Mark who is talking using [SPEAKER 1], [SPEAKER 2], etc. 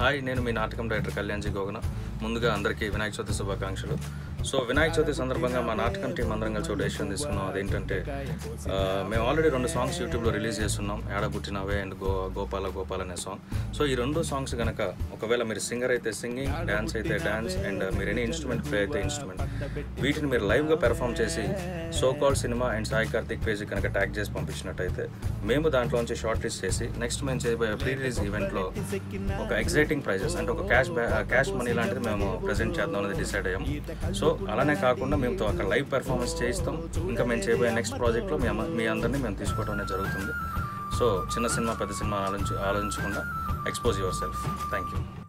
[SPEAKER 1] hi నేను మీ నాటకం director కళ్యాణ్జీ గోగన ముందుగా అందరికీ వినాయక చవితి శుభాకాంక్షలు సో వినాయక చవితి సందర్భంగా మా నాటకం టీం అందరం కలిసి ఒక డెసిషన్ తీసుకున్నాం అదేంటంటే ఆ, మేము ఆల్రెడీ రెండు సాంగ్స్ యూట్యూబ్లో రిలీజ్ చేస్తున్నాం ఏడ పుట్టినవే అండ్ గో గోపాల గోపాల్ అనే సాంగ్ సో ఈ రెండు సాంగ్స్ కనుక ఒకవేళ మీరు సింగర్ అయితే సింగింగ్ డ్యాన్స్ అయితే డ్యాన్స్ అండ్ మీరు ఎనీ ఇన్స్ట్రుమెంట్ ప్లే అయితే ఇన్స్ట్రుమెంట్ వీటిని మీరు లైవ్గా పెర్ఫామ్ చేసి so call cinema and Sai Karthik page కనుక ట్యాగ్ చేసి పంపించినట్టయితే మేము దాంట్లోంచి షార్ట్ లిస్ట్ చేసి నెక్స్ట్ మేము చేయబోయే ప్రీ రిలీజ్ ఈవెంట్లో ఒక ఎగ్జైటింగ్ ప్రైజెస్ అంటే ఒక క్యాష్ క్యాష్ మనీ లాంటిది మేము ప్రజెంట్ చేద్దాం అనేది డిసైడ్ అయ్యాం సో అలానే కాకుండా మేము తో అక్కడ లైవ్ పెర్ఫార్మెన్స్ చేయిస్తాం ఇంకా మేము చేయబోయే నెక్స్ట్ ప్రాజెక్ట్లో మీ అమ్మ- మీ అందరినీ మేము తీసుకోవడం అనేది జరుగుతుంది సో చిన్న సినిమా పెద్ద సినిమా ఆలోచించి ఆలోచించకుండా expose yourself thank you